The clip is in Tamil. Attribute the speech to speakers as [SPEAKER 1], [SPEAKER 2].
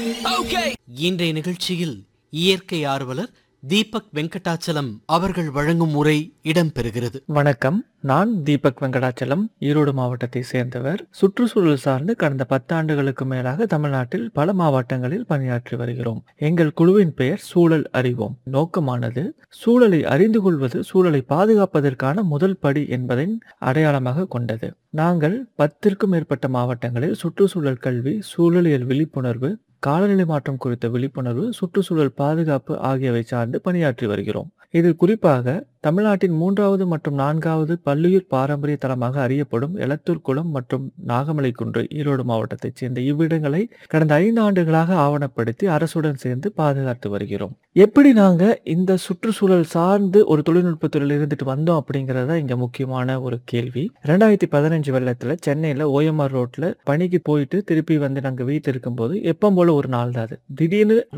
[SPEAKER 1] இன்றைய நிகழ்ச்சியில் இயற்கை ஆர்வலர் தீபக் வெங்கடாச்சலம் அவர்கள் வழங்கும் உரை இடம்பெறுகிறது
[SPEAKER 2] வணக்கம் நான் தீபக் வெங்கடாச்சலம் ஈரோடு மாவட்டத்தை சேர்ந்தவர் சுற்றுச்சூழல் சார்ந்து கடந்த பத்தாண்டுகளுக்கு மேலாக தமிழ்நாட்டில் பல மாவட்டங்களில் பணியாற்றி வருகிறோம் எங்கள் குழுவின் பெயர் சூழல் அறிவோம் நோக்கமானது சூழலை அறிந்து கொள்வது சூழலை பாதுகாப்பதற்கான முதல் படி என்பதின் அடையாளமாக கொண்டது நாங்கள் பத்திற்கும் மேற்பட்ட மாவட்டங்களில் சுற்றுச்சூழல் கல்வி சூழலியல் விழிப்புணர்வு காலநிலை மாற்றம் குறித்த விழிப்புணர்வு சுற்றுச்சூழல் பாதுகாப்பு ஆகியவை சார்ந்து பணியாற்றி வருகிறோம் இதில் குறிப்பாக தமிழ்நாட்டின் மூன்றாவது மற்றும் நான்காவது பல்லுயிர் பாரம்பரிய தலமாக அறியப்படும் எலத்தூர் குளம் மற்றும் நாகமலை குன்று ஈரோடு மாவட்டத்தைச் சேர்ந்த இவ்விடங்களை கடந்த ஐந்து ஆண்டுகளாக ஆவணப்படுத்தி அரசுடன் சேர்ந்து பாதுகாத்து வருகிறோம் எப்படி நாங்க இந்த சுற்றுச்சூழல் சார்ந்து ஒரு தொழில்நுட்பத்துறையில் இருந்துட்டு வந்தோம் அப்படிங்கறத இங்க முக்கியமான ஒரு கேள்வி ரெண்டாயிரத்தி பதினஞ்சு வெள்ளத்துல சென்னையில ஓஎம்ஆர் ரோட்ல பணிக்கு போயிட்டு திருப்பி வந்து நாங்க வீட்டு இருக்கும்போது எப்பவும் போல ஒரு நாள் தான் அது திடீர்னு